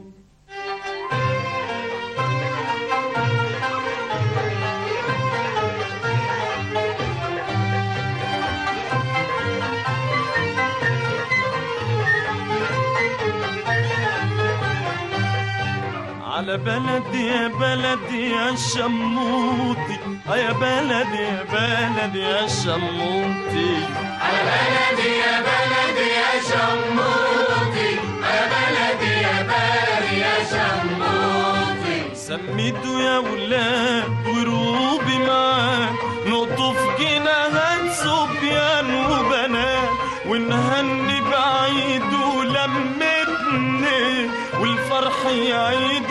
على بلدي يا بلدي يا شموطي آه يا بلدي يا بلدي يا شموطي على بلدي يا بلدي يا شموطي يا بلدي يا بلدي يا شموطي سميته يا ولاد وروبي معاك نقطف جناهات صبيان وبنات ونهني بعيد ولمتني والفرح يعيد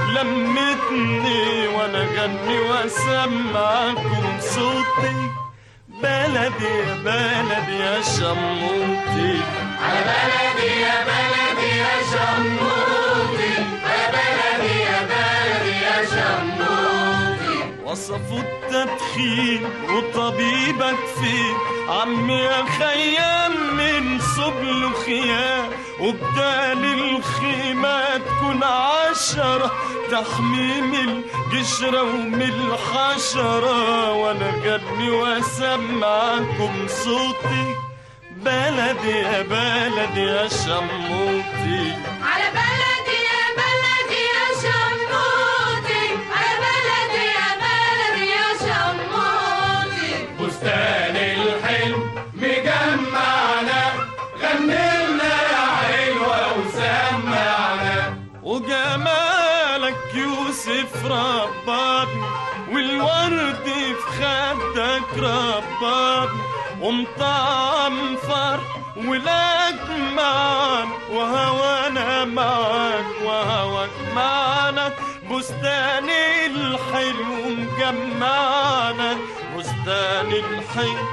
لمتني وانا غني واسمعكم صوتي بلدي يا بلدي يا شموتي على بلدي يا بلدي يا شموطي يا بلدي يا بلدي يا شموطي وصفوا التدخين وطبيبك فين عمي يا خيام من صبل خيام وبدال الخيمة تكون عشرة تحميم القشرة ومن الحشرة وانا غني واسمعكم صوتي بلدي يا بلدي يا شموتي على بلدي يا بلدي يا شموتي على بلدي يا بلدي يا شموتي بستان الحلم مجمعنا غنينا يا حلوة وسمعنا وجمالك يوسف رباني والورد في خدك رباني ومطعم فرح ولك معانا وهوانا معاك وهواك معانا بستان الحلو مجمعنا بستان الحلو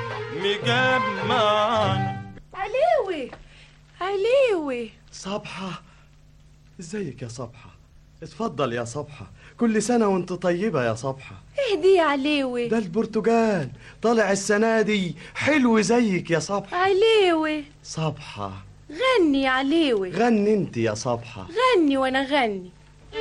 مجمعنا عليوي عليوي صبحة ازيك يا صبحة اتفضل يا صبحة كل سنة وانت طيبة يا صبحة اهدي يا عليوي ده البرتقال طالع السنة دي حلو زيك يا صبحة عليوي صبحة غني يا عليوي غني انت يا صبحة غني وانا غني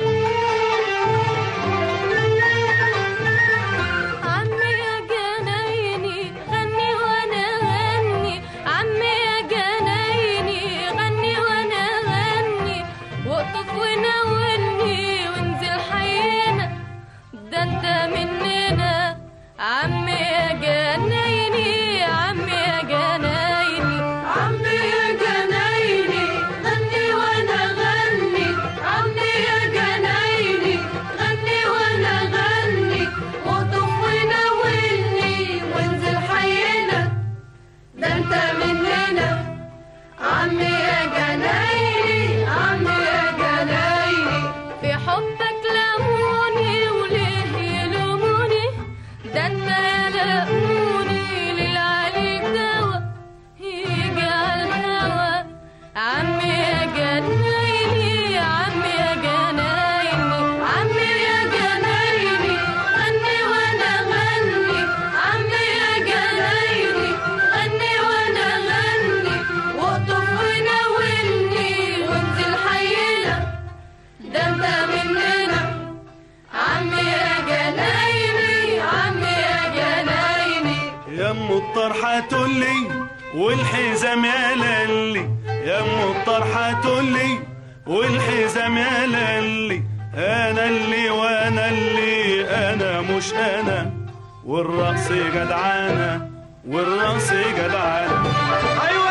عمي يا جنايني غني وانا غني عمي يا جنايني غني وانا غني واقطف وناولني وانزل حينا ده انت مننا عمي يا جنايني عمي يا جنايني عمي يا جنايني غني وانا غني عمي يا جنايني غني وانا غني واقطف وناولني وانزل حينا ده انت مننا عمي يا جنايني عمي يا جنايني في حبك لموني وليه يلوموني ده انت يلقوني للعلي دوا يجي على الهوا عمي يا جنايني عمي يا جنايني عمي يا جنايني غني وانا غني عمي يا جنايني غني وانا غني واقطف وناولني وانزل حينا ده انت مننا عمي يا جنايني عمي يا جنايني يا ام الطرحة تقولي والحزام يا للي يا ام الطرحة تقولي والحزام يا للي انا اللي وانا اللي انا مش انا والرقص جدعانة والرقص جدعانة ايوه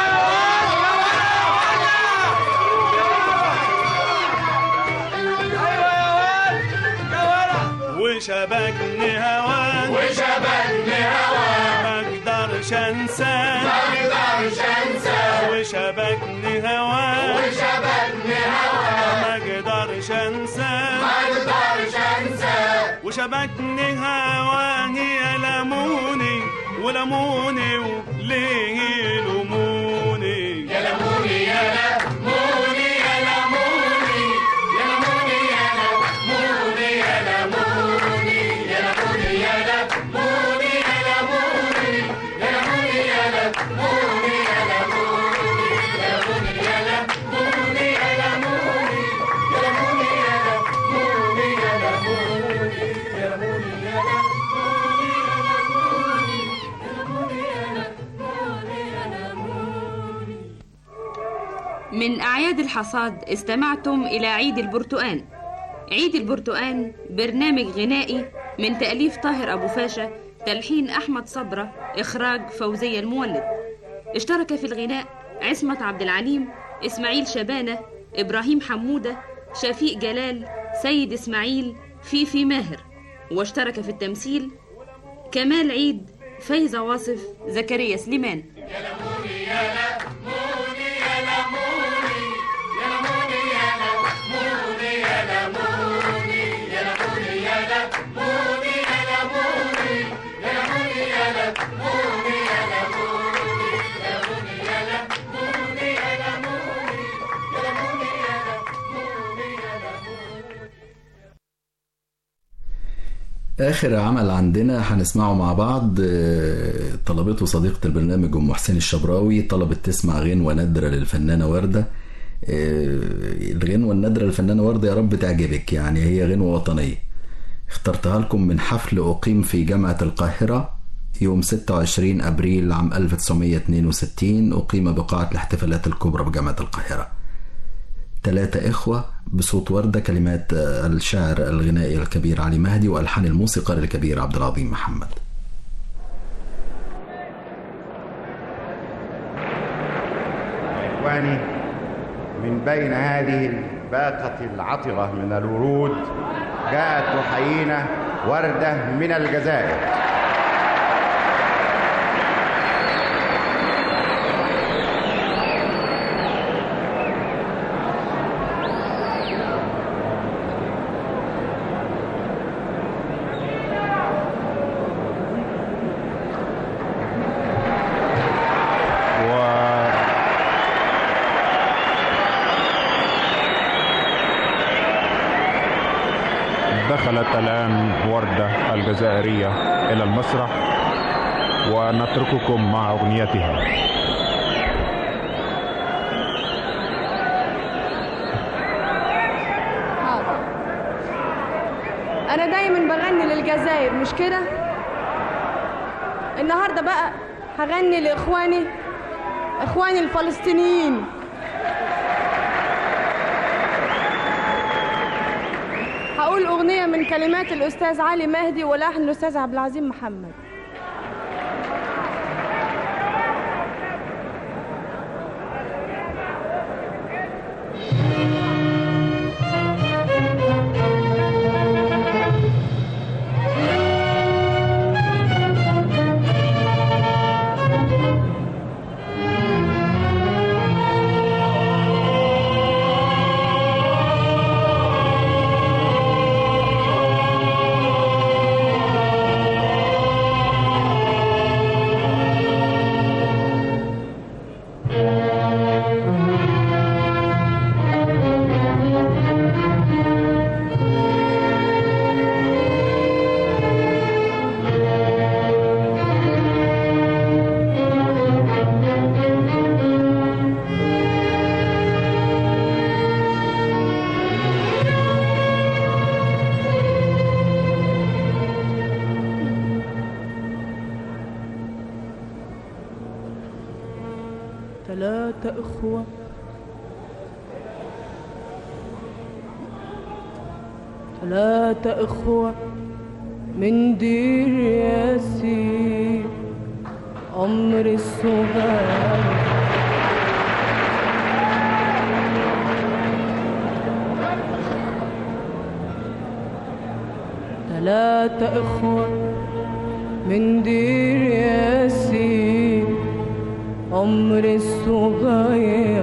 وشبكني هواك وشبكني هواك ما اقدرش انساك ما اقدرش انساك وشبكني هواك وشبكني هواك ما اقدرش انساك ما شبكني هواه يا لموني ولموني وليه يلوموني يا لموني يا لموني يا لموني يا لموني يا لموني يا لموني يا لموني يا لموني يا لموني يا لموني يا لموني يا لموني يا لموني يا لموني يا لموني يا لموني يا لموني يا لموني يا لموني يا من أعياد الحصاد استمعتم إلى عيد البرتقان عيد البرتقان برنامج غنائي من تأليف طاهر أبو فاشا تلحين أحمد صبرة إخراج فوزية المولد اشترك في الغناء عصمت عبد العليم إسماعيل شبانة إبراهيم حمودة شفيق جلال سيد إسماعيل فيفي ماهر واشترك في التمثيل كمال عيد فايزة واصف زكريا سليمان آخر عمل عندنا هنسمعه مع بعض آه، طلبته صديقة البرنامج أم حسين الشبراوي طلبت تسمع غنوة نادرة للفنانة وردة آه، الغنوة النادرة للفنانة وردة يا رب تعجبك يعني هي غنوة وطنية اخترتها لكم من حفل أقيم في جامعة القاهرة يوم 26 أبريل عام 1962 أقيم بقاعة الاحتفالات الكبرى بجامعة القاهرة ثلاثة إخوة بصوت وردة كلمات آه، الشاعر الغنائي الكبير علي مهدي وألحان الموسيقار الكبير عبد العظيم محمد إخواني من بين هذه الباقة العطرة من الورود جاءت تحيينا وردة من الجزائر دخلت الآن وردة الجزائرية إلى المسرح ونترككم مع أغنيتها حاضر انا دايما بغني للجزائر مش كده النهارده بقى هغني لاخواني اخواني الفلسطينيين هقول اغنيه من كلمات الاستاذ علي مهدي ولحن الاستاذ عبد العظيم محمد ثلاثة إخوة ثلاثة إخوة من دير ياسين عمر الصغير ثلاثة إخوة من دير ياسين عمر الصغير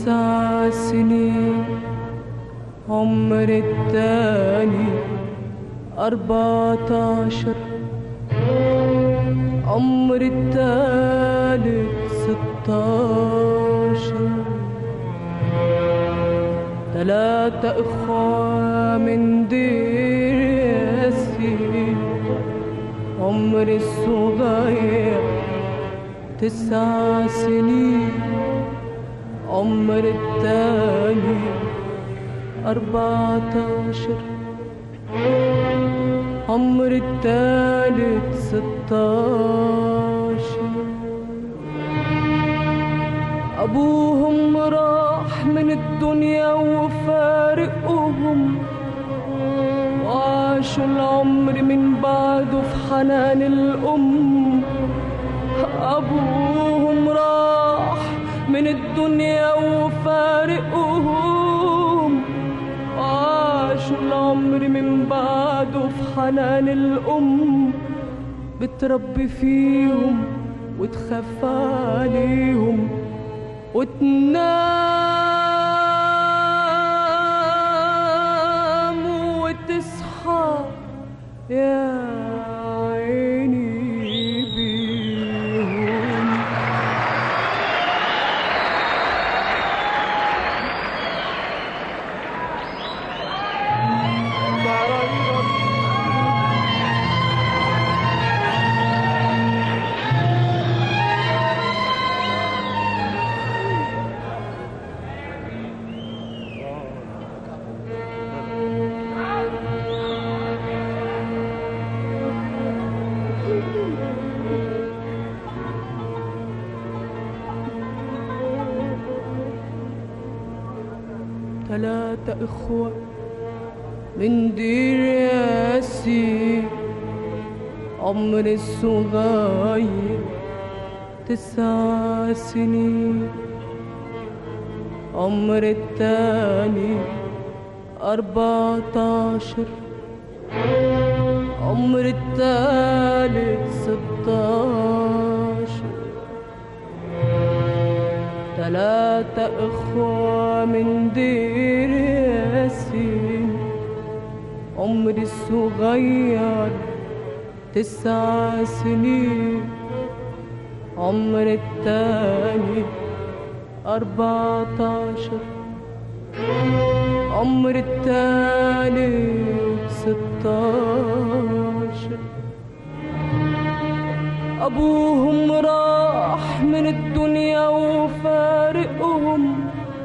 تسع سنين عمر التاني أربعتاشر عمر التالت ستاشر تلاتة إخوة من دير ياسين عمر الصغير تسع سنين عمر التاني أربعتاشر عمر التالت ستاشر أبوهم راح من الدنيا وفارقهم وعاشوا العمر من بعده في حنان الأم أبوهم راح من الدنيا وفارقهم وعاشوا العمر من بعده في حنان الأم بتربي فيهم وتخاف عليهم وتنام وتصحى يا عيني بيهم تلاتة إخوة من دير ياسين عمر الصغير تسع سنين عمر التاني أربعتاشر عمر التالت ستاشر تلاتة إخوة من دير ياسين عمر الصغير تسع سنين عمر التاني أربعتاشر عمر التالت ستاشر أبوهم راح من الدنيا وفارقهم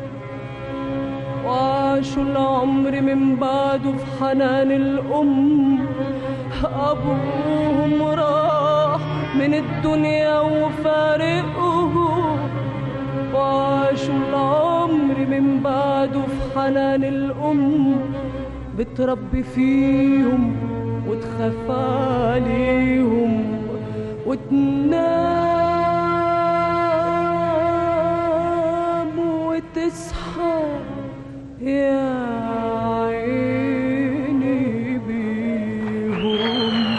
وعاشوا العمر من بعده في حنان الأم أبوهم راح من الدنيا وفارقهم وعاشوا العمر من بعده في حنان الأم بتربي فيهم وتخاف عليهم وتنام وتصحى يا عيني بيهم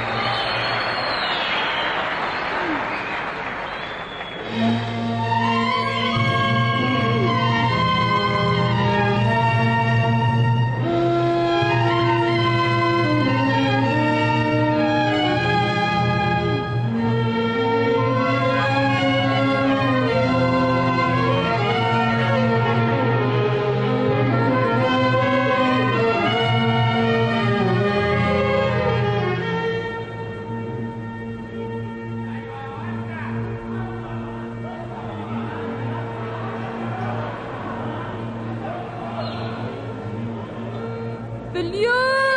في اليوم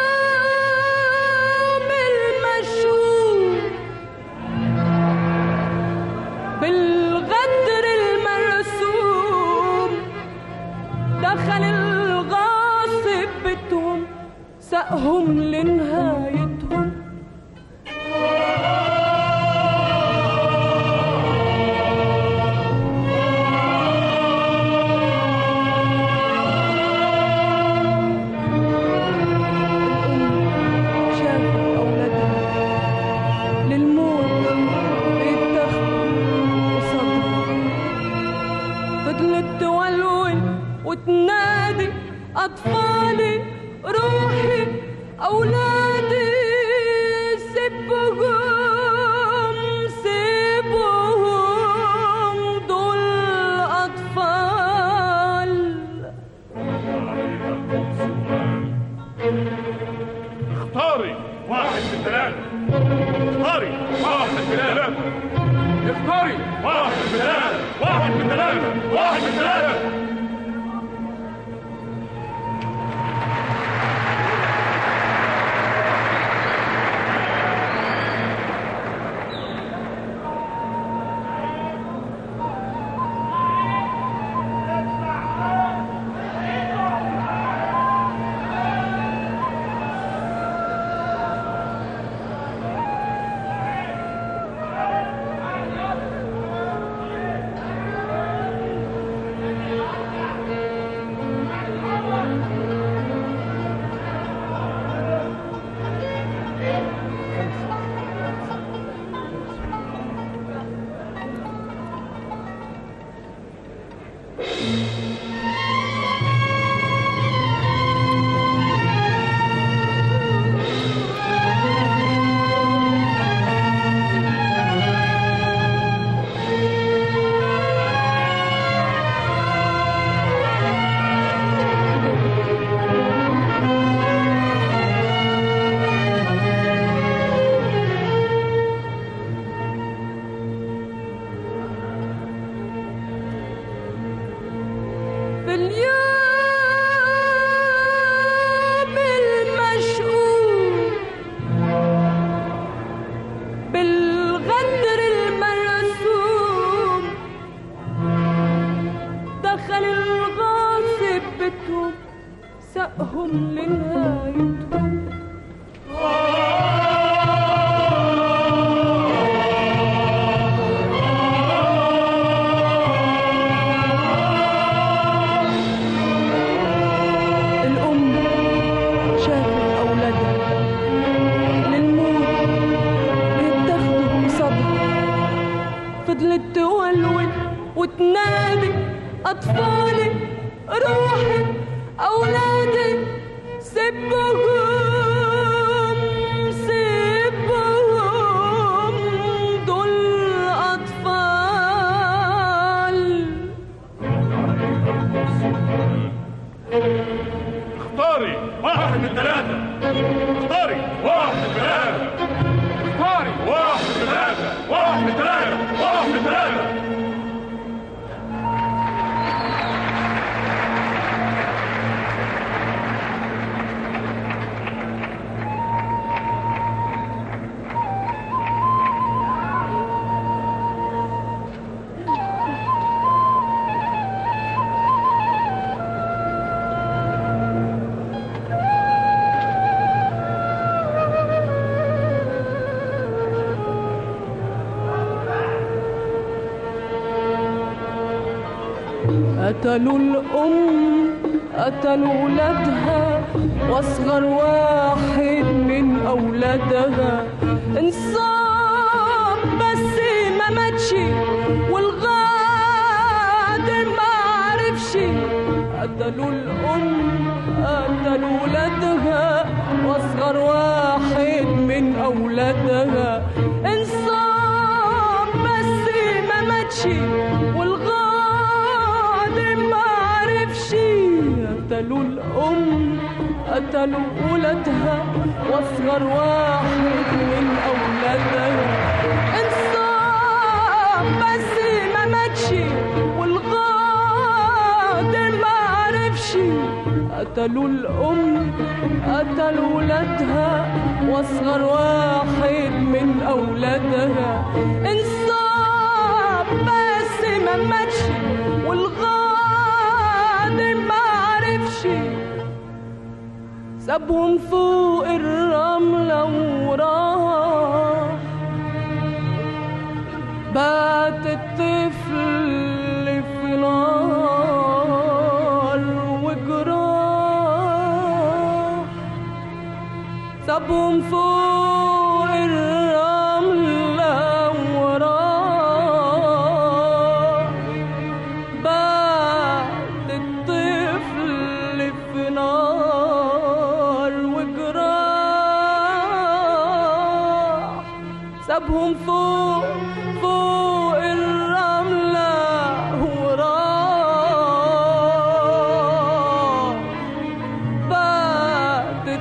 المشهور بالغدر المرسوم دخل الغاصب بيتهم سقهم لنهايتهم شافت أولادها للموت بيتاخدوا قصادها فضلت تولول وتنادي أطفالي روحي أولادي اختاري واحد من ثلاثة اختاري واحد من ثلاثة اختاري واحد من ثلاثة واحد من ثلاثة واحد من ثلاثة في اليوم المشؤوم بالغدر المرسوم دخل الغاصب بيتهم سقهم لنهايتهم الأم شافت أولادها للموت بيتاخدوا بصبر فضلت تولول وتنادي أطفالي روحي أولادي سيبهم سيبهم دول أطفال اختاري واحد من ثلاثة اختاري واحد من ثلاثة اختاري واحد من ثلاثة واحد من ثلاثة واحد من ثلاثة قتلوا الأم قتلوا ولادها واصغر واحد من أولادها انصاب بس ما ماتش والغادر ما عرفش قتلوا الأم قتلوا ولادها واصغر واحد من أولادها انصاب بس ما ماتش والغادر ما عرفش قتلوا الأم قتلوا ولادها واصغر واحد من أولادها انصاب بس ما ماتش والغادر ما عرفش قتلوا الأم قتلوا ولادها واصغر واحد من أولادها انصاب بس ما ماتش والغادر ما عرفش سابهم فوق الرملة وراح بات الطفل في نار وجراح سابهم فوق الرملة وراح بات الطفل في نار وجراح سابهم فوق فوق الرملة وراح بات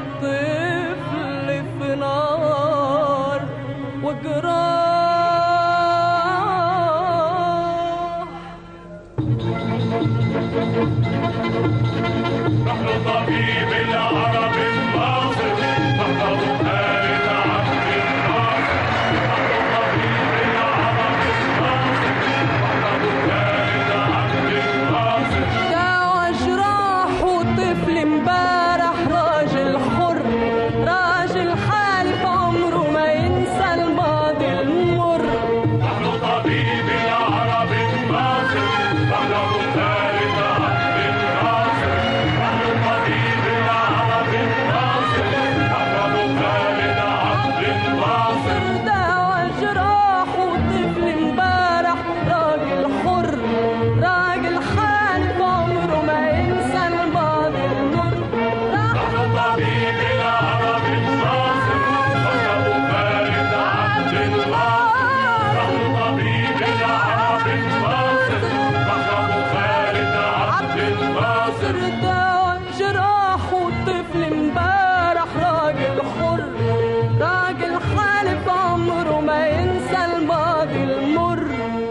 طبيب العرب الناصر محمد خالد عبد الناصر طبيب العرب الناصر محمد خالد عبد الناصر دعوة جراح وطفل امبارح راجل حر راجل حالف عمره ما ينسى الماضي المر نحن طبيب العرب الناصر محمد خالد عبد الناصر نحن طبيب العرب الناصر محمد خالد عبد الناصر دعوة جراح وطفل امبارح راجل حر راجل حالف عمره ما ينسى الماضي المر نحن طبيب العرب الناصر محمد خالد عبد الناصر نحن طبيب العرب الناصر محمد خالد عبد الناصر دعوة جراح وطفل امبارح راجل حر راجل حالف عمره ما ينسى الماضي المر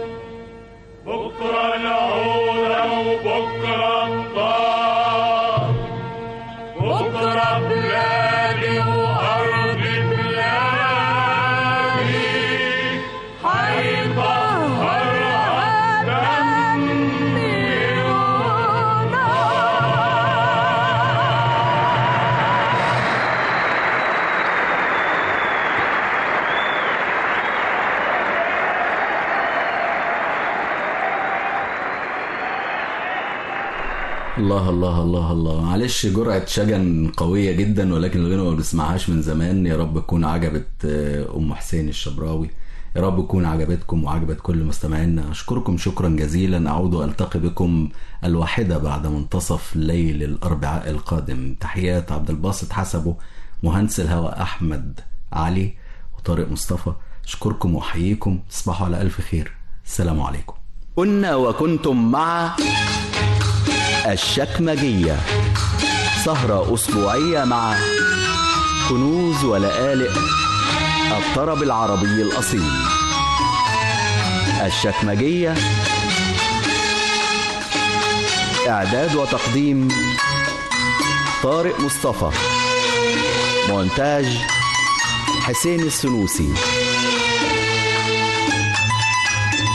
بكرة العودة وبكرة الطار بكرة بلادي وأرض بلادي هيطهرها دمي الله الله الله الله معلش جرعة شجن قوية جدا ولكن الغنوة ما بنسمعهاش من زمان يا رب تكون عجبت آه، أم حسين الشبراوي يا رب تكون عجبتكم وعجبت كل مستمعينا أشكركم شكرا جزيلا أعود وألتقي بكم الواحدة بعد منتصف ليل الأربعاء القادم تحيات عبد الباسط حسبه مهندس الهواء أحمد علي وطارق مصطفى أشكركم وأحييكم تصبحوا على ألف خير السلام عليكم كنا وكنتم مع الشكمجية سهرة أسبوعية مع كنوز ولآلئ الطرب العربي الأصيل الشكمجية إعداد وتقديم طارق مصطفى مونتاج حسين السنوسي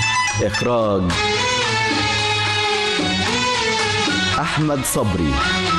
إخراج أحمد صبري